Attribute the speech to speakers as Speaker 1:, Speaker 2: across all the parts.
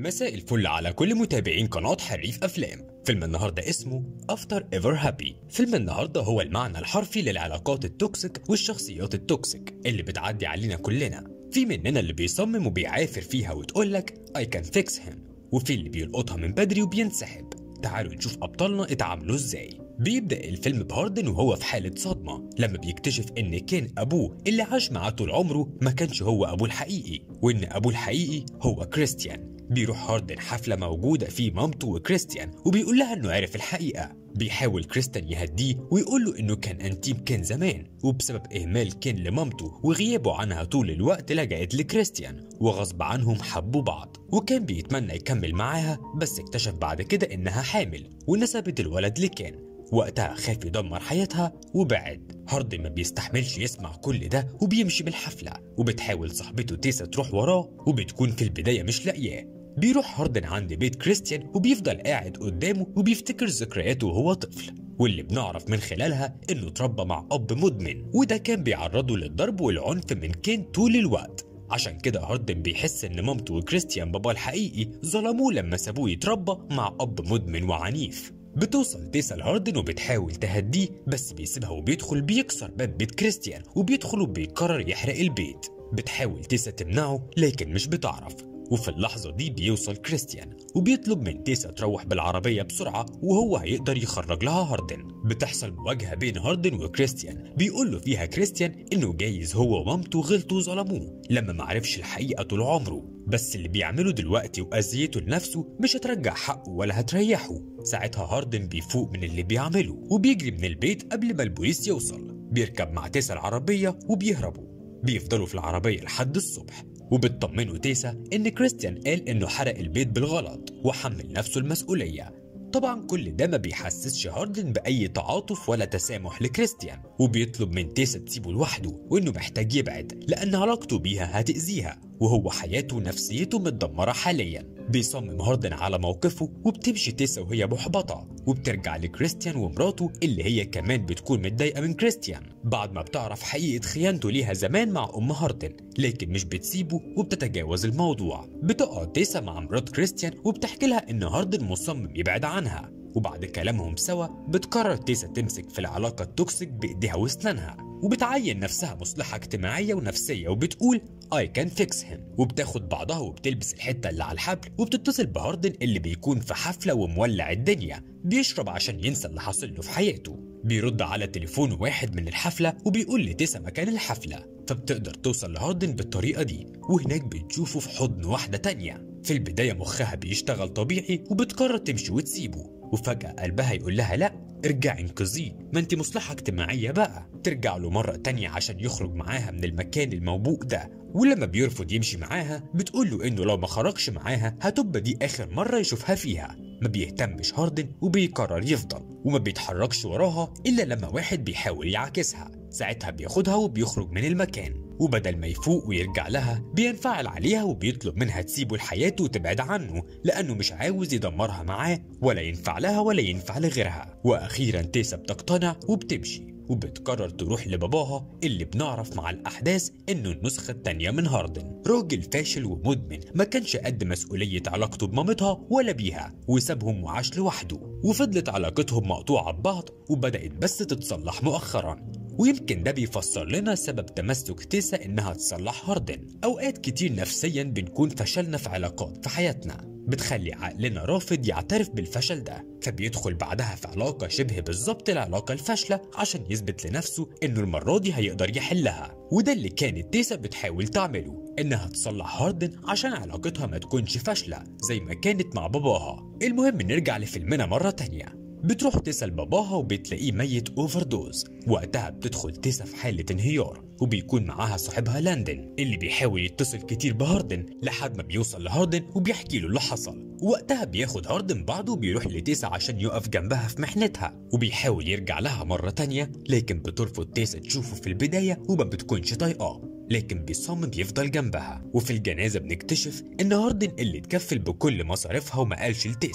Speaker 1: مساء الفل على كل متابعين قناة حريف أفلام فيلم النهاردة اسمه After Ever Happy فيلم النهاردة هو المعنى الحرفي للعلاقات التوكسيك والشخصيات التوكسيك اللي بتعدي علينا كلنا في مننا اللي بيصمم وبيعافر فيها وتقولك I can fix him وفي اللي بيلقطها من بدري وبينسحب تعالوا نشوف أبطالنا اتعاملوا ازاي بيبدأ الفيلم بهاردن وهو في حالة صدمة لما بيكتشف إن كان أبوه اللي عاش معاه طول عمره ما كانش هو أبوه الحقيقي وإن أبوه الحقيقي هو كريستيان بيروح هاردن حفلة موجودة فيه مامته وكريستيان وبيقول لها إنه عرف الحقيقة بيحاول كريستيان يهديه ويقول له إنه كان أنتيم كان زمان وبسبب إهمال كان لمامته وغيابه عنها طول الوقت لجأت لكريستيان وغصب عنهم حبوا بعض وكان بيتمنى يكمل معاها بس اكتشف بعد كده إنها حامل ونسبت الولد لكان وقتها خاف يدمر حياتها وبعد هاردن ما بيستحملش يسمع كل ده وبيمشي بالحفلة وبتحاول صاحبته تيسا تروح وراه وبتكون في البداية مش لاقياه بيروح هاردن عند بيت كريستيان وبيفضل قاعد قدامه وبيفتكر ذكرياته وهو طفل واللي بنعرف من خلالها انه اتربى مع اب مدمن وده كان بيعرضه للضرب والعنف من كين طول الوقت عشان كده هاردن بيحس ان مامته وكريستيان بابا الحقيقي ظلموه لما سابوه يتربى مع اب مدمن وعنيف بتوصل تيسا لهاردن وبتحاول تهديه بس بيسيبها وبيدخل بيكسر باب بيت كريستيان وبيدخل وبيقرر يحرق البيت بتحاول تيسا تمنعه لكن مش بتعرف وفي اللحظة دي بيوصل كريستيان وبيطلب من تيسا تروح بالعربية بسرعة وهو هيقدر يخرج لها هاردن بتحصل مواجهة بين هاردن وكريستيان بيقول له فيها كريستيان انه جايز هو ومامته غلطوا وظلموه لما معرفش الحقيقة طول عمره بس اللي بيعمله دلوقتي وأذيته لنفسه مش هترجع حقه ولا هتريحه ساعتها هاردن بيفوق من اللي بيعمله وبيجري من البيت قبل ما البوليس يوصل بيركب مع تيسا العربية وبيهربوا بيفضلوا في العربية لحد الصبح وبتطمنه تيسا ان كريستيان قال انه حرق البيت بالغلط وحمل نفسه المسؤوليه طبعا كل ده ما بيحسسش هاردن باي تعاطف ولا تسامح لكريستيان وبيطلب من تيسا تسيبه لوحده وانه محتاج يبعد لان علاقته بيها هتاذيها وهو حياته ونفسيته متدمره حاليا بيصمم هاردن على موقفه وبتمشي تيسا وهي محبطة وبترجع لكريستيان ومراته اللي هي كمان بتكون متضايقة من كريستيان بعد ما بتعرف حقيقة خيانته ليها زمان مع أم هاردن لكن مش بتسيبه وبتتجاوز الموضوع بتقعد تيسا مع مرات كريستيان وبتحكي لها إن هاردن مصمم يبعد عنها وبعد كلامهم سوا بتقرر تيسا تمسك في العلاقة التوكسيك بإيديها وأسنانها وبتعين نفسها مصلحة اجتماعية ونفسية وبتقول I can fix him وبتاخد بعضها وبتلبس الحتة اللي على الحبل وبتتصل بهاردن اللي بيكون في حفلة ومولع الدنيا بيشرب عشان ينسى اللي حاصل له في حياته بيرد على تليفون واحد من الحفلة وبيقول لتيسا مكان الحفلة فبتقدر توصل لهاردن بالطريقة دي وهناك بتشوفه في حضن واحدة تانية في البداية مخها بيشتغل طبيعي وبتقرر تمشي وتسيبه وفجأة قلبها يقول لها لأ ارجعي انقذيه ما انت مصلحة اجتماعية بقى ترجع له مرة تانية عشان يخرج معاها من المكان الموبوء ده ولما بيرفض يمشي معاها بتقول له انه لو ما خرجش معاها هتبقى دي اخر مرة يشوفها فيها ما بيهتمش هاردن وبيقرر يفضل وما بيتحركش وراها الا لما واحد بيحاول يعاكسها ساعتها بياخدها وبيخرج من المكان وبدل ما يفوق ويرجع لها بينفعل عليها وبيطلب منها تسيبه لحياته وتبعد عنه لأنه مش عاوز يدمرها معاه ولا ينفع لها ولا ينفع لغيرها وأخيرا تيسا بتقتنع وبتمشي وبتقرر تروح لباباها اللي بنعرف مع الأحداث إنه النسخة التانية من هاردن راجل فاشل ومدمن ما كانش قد مسؤولية علاقته بمامتها ولا بيها وسابهم وعاش لوحده وفضلت علاقتهم مقطوعة ببعض وبدأت بس تتصلح مؤخرا ويمكن ده بيفسر لنا سبب تمسك تيسا انها تصلح هاردن اوقات كتير نفسيا بنكون فشلنا في علاقات في حياتنا بتخلي عقلنا رافض يعترف بالفشل ده فبيدخل بعدها في علاقة شبه بالظبط العلاقة الفاشلة عشان يثبت لنفسه انه المرة دي هيقدر يحلها وده اللي كانت تيسا بتحاول تعمله انها تصلح هاردن عشان علاقتها ما تكونش فاشلة زي ما كانت مع باباها المهم نرجع لفيلمنا مرة تانية بتروح تسأل باباها وبتلاقيه ميت اوفر دوز وقتها بتدخل تيسا في حالة انهيار وبيكون معاها صاحبها لاندن اللي بيحاول يتصل كتير بهاردن لحد ما بيوصل لهاردن وبيحكي له اللي حصل وقتها بياخد هاردن بعضه وبيروح لتيسا عشان يقف جنبها في محنتها وبيحاول يرجع لها مرة تانية لكن بترفض تيسا تشوفه في البداية وما بتكونش طايقاه لكن بيصمم يفضل جنبها وفي الجنازة بنكتشف إن هاردن اللي اتكفل بكل مصاريفها وما قالش لتيسا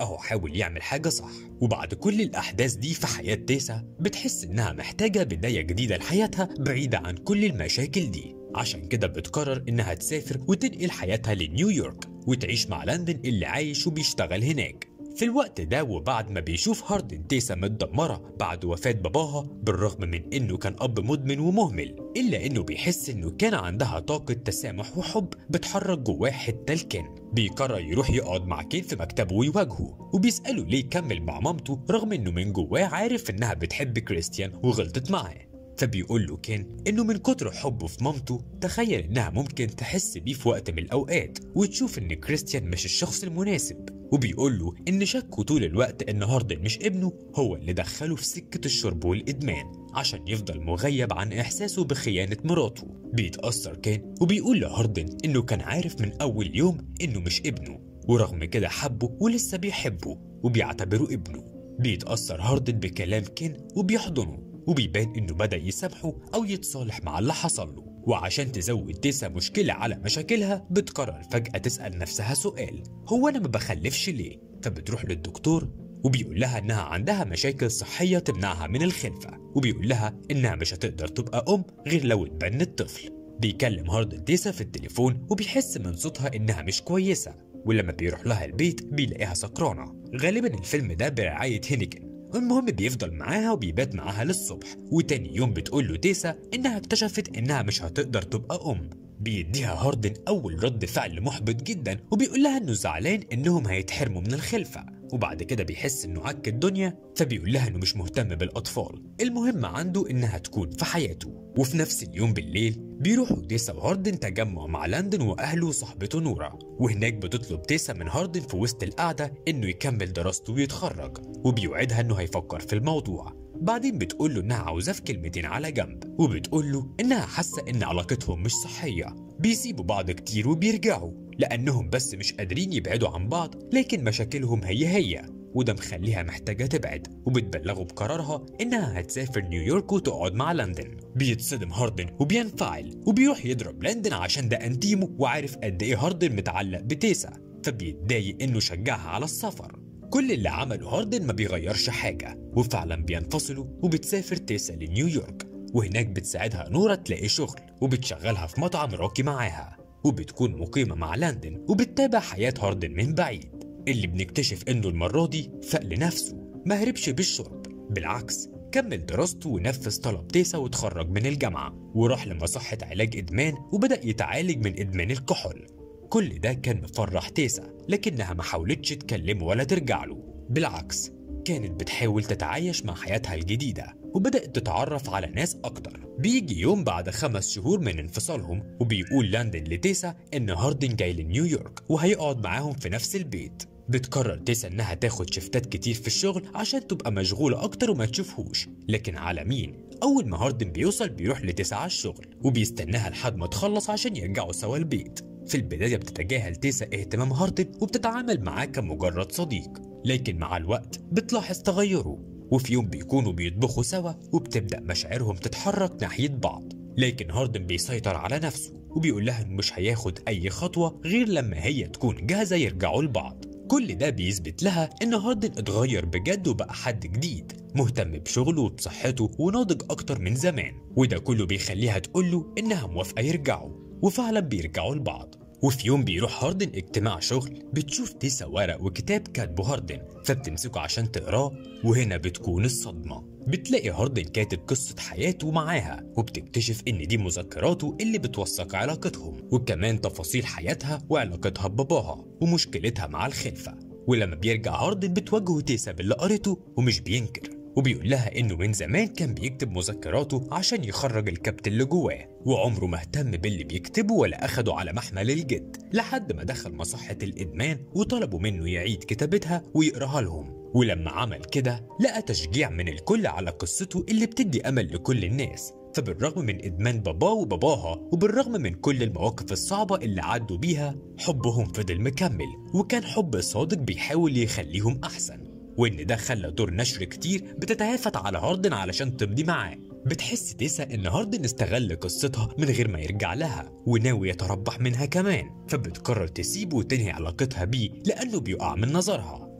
Speaker 1: أهو حاول يعمل حاجة صح وبعد كل الأحداث دي في حياة تيسا بتحس إنها محتاجة بداية جديدة لحياتها بعيدة عن كل المشاكل دي عشان كده بتقرر إنها تسافر وتنقل حياتها لنيويورك وتعيش مع لاندن اللي عايش وبيشتغل هناك في الوقت ده وبعد ما بيشوف هاردن تيسا متدمرة بعد وفاة باباها بالرغم من انه كان اب مدمن ومهمل الا انه بيحس انه كان عندها طاقة تسامح وحب بتحرك جواه حتة الكن بيقرر يروح يقعد مع كين في مكتبه ويواجهه وبيسأله ليه كمل مع مامته رغم انه من جواه عارف انها بتحب كريستيان وغلطت معاه فبيقول له كين انه من كتر حبه في مامته تخيل انها ممكن تحس بيه في وقت من الاوقات وتشوف ان كريستيان مش الشخص المناسب وبيقول له ان شكه طول الوقت ان هاردن مش ابنه هو اللي دخله في سكة الشرب والادمان عشان يفضل مغيب عن احساسه بخيانة مراته بيتأثر كين وبيقول لهاردن انه كان عارف من اول يوم انه مش ابنه ورغم كده حبه ولسه بيحبه وبيعتبره ابنه بيتأثر هاردن بكلام كين وبيحضنه وبيبان انه بدأ يسامحه او يتصالح مع اللي حصل له وعشان تزود تيسا مشكلة على مشاكلها بتقرر فجأة تسأل نفسها سؤال هو أنا ما بخلفش ليه؟ فبتروح للدكتور وبيقول لها إنها عندها مشاكل صحية تمنعها من الخلفة وبيقول لها إنها مش هتقدر تبقى أم غير لو اتبنت طفل بيكلم هاردن تيسا في التليفون وبيحس من صوتها إنها مش كويسة ولما بيروح لها البيت بيلاقيها سكرانة غالبا الفيلم ده برعاية هينيكن المهم بيفضل معاها وبيبات معاها للصبح وتاني يوم بتقول له تيسا انها اكتشفت انها مش هتقدر تبقى ام بيديها هاردن اول رد فعل محبط جدا وبيقول لها انه زعلان انهم هيتحرموا من الخلفه وبعد كده بيحس انه عك الدنيا فبيقول لها انه مش مهتم بالاطفال المهم عنده انها تكون في حياته وفي نفس اليوم بالليل بيروحوا تيسا وهاردن تجمع مع لاندن واهله وصاحبته نورا وهناك بتطلب تيسا من هاردن في وسط القعده انه يكمل دراسته ويتخرج وبيوعدها انه هيفكر في الموضوع بعدين بتقول له انها عاوزاه في كلمتين على جنب وبتقول له انها حاسه ان علاقتهم مش صحيه بيسيبوا بعض كتير وبيرجعوا لانهم بس مش قادرين يبعدوا عن بعض لكن مشاكلهم هي هي وده مخليها محتاجة تبعد وبتبلغه بقرارها إنها هتسافر نيويورك وتقعد مع لندن بيتصدم هاردن وبينفعل وبيروح يضرب لندن عشان ده أنتيمو وعارف قد إيه هاردن متعلق بتيسا فبيتضايق إنه شجعها على السفر كل اللي عمله هاردن ما بيغيرش حاجة وفعلا بينفصلوا وبتسافر تيسا لنيويورك وهناك بتساعدها نورة تلاقي شغل وبتشغلها في مطعم راقي معاها وبتكون مقيمة مع لاندن وبتتابع حياة هاردن من بعيد اللي بنكتشف انه المرة دي فاق لنفسه ما هربش بالشرب بالعكس كمل دراسته ونفذ طلب تيسا وتخرج من الجامعة وراح لمصحة علاج إدمان وبدأ يتعالج من إدمان الكحول كل ده كان مفرح تيسا لكنها ما حاولتش تكلمه ولا ترجع له بالعكس كانت بتحاول تتعايش مع حياتها الجديدة وبدأت تتعرف على ناس أكتر بيجي يوم بعد خمس شهور من انفصالهم وبيقول لاندن لتيسا إن هاردن جاي لنيويورك وهيقعد معاهم في نفس البيت بتقرر تيسا انها تاخد شفتات كتير في الشغل عشان تبقى مشغولة اكتر وما تشوفهوش لكن على مين اول ما هاردن بيوصل بيروح لتيسا على الشغل وبيستناها لحد ما تخلص عشان يرجعوا سوا البيت في البداية بتتجاهل تيسا اهتمام هاردن وبتتعامل معاه كمجرد صديق لكن مع الوقت بتلاحظ تغيره وفي يوم بيكونوا بيطبخوا سوا وبتبدأ مشاعرهم تتحرك ناحية بعض لكن هاردن بيسيطر على نفسه وبيقول لها انه مش هياخد اي خطوة غير لما هي تكون جاهزة يرجعوا لبعض كل ده بيثبت لها ان هاردن اتغير بجد وبقى حد جديد مهتم بشغله وبصحته وناضج اكتر من زمان وده كله بيخليها تقوله انها موافقة يرجعوا وفعلا بيرجعوا لبعض وفي يوم بيروح هاردن اجتماع شغل بتشوف تيسا ورق وكتاب كاتبه هاردن فبتمسكه عشان تقراه وهنا بتكون الصدمة بتلاقي هاردن كاتب قصة حياته معاها وبتكتشف ان دي مذكراته اللي بتوثق علاقتهم وكمان تفاصيل حياتها وعلاقتها بباباها ومشكلتها مع الخلفة ولما بيرجع هاردن بتواجهه تيسا باللي قريته ومش بينكر وبيقول لها انه من زمان كان بيكتب مذكراته عشان يخرج الكبت اللي جواه وعمره ما اهتم باللي بيكتبه ولا اخده على محمل الجد لحد ما دخل مصحة الادمان وطلبوا منه يعيد كتابتها ويقراها لهم ولما عمل كده لقى تشجيع من الكل على قصته اللي بتدي امل لكل الناس فبالرغم من ادمان باباه وباباها وبالرغم من كل المواقف الصعبه اللي عدوا بيها حبهم فضل مكمل وكان حب صادق بيحاول يخليهم احسن وان ده خلى دور نشر كتير بتتهافت على هاردن علشان تمضي معاه بتحس تيسا ان هاردن استغل قصتها من غير ما يرجع لها وناوي يتربح منها كمان فبتقرر تسيبه وتنهي علاقتها بيه لانه بيقع من نظرها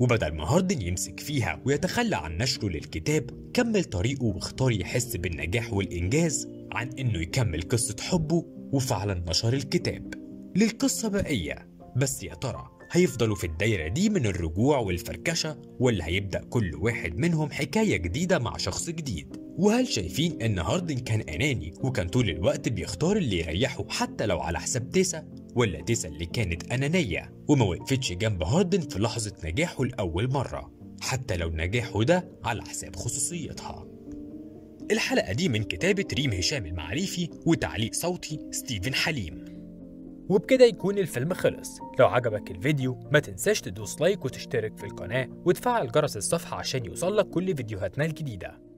Speaker 1: وبدل ما هاردن يمسك فيها ويتخلى عن نشره للكتاب كمل طريقه واختار يحس بالنجاح والإنجاز عن إنه يكمل قصة حبه وفعلا نشر الكتاب للقصة بقية بس يا ترى هيفضلوا في الدايرة دي من الرجوع والفركشة ولا هيبدأ كل واحد منهم حكاية جديدة مع شخص جديد وهل شايفين ان هاردن كان اناني وكان طول الوقت بيختار اللي يريحه حتى لو على حساب تيسا ولا تيسا اللي كانت انانية وما وقفتش جنب هاردن في لحظة نجاحه لأول مرة حتى لو نجاحه ده على حساب خصوصيتها الحلقة دي من كتابة ريم هشام المعريفي وتعليق صوتي ستيفن حليم
Speaker 2: وبكده يكون الفيلم خلص لو عجبك الفيديو ما تنساش تدوس لايك وتشترك في القناة وتفعل جرس الصفحة عشان يوصلك كل فيديوهاتنا الجديدة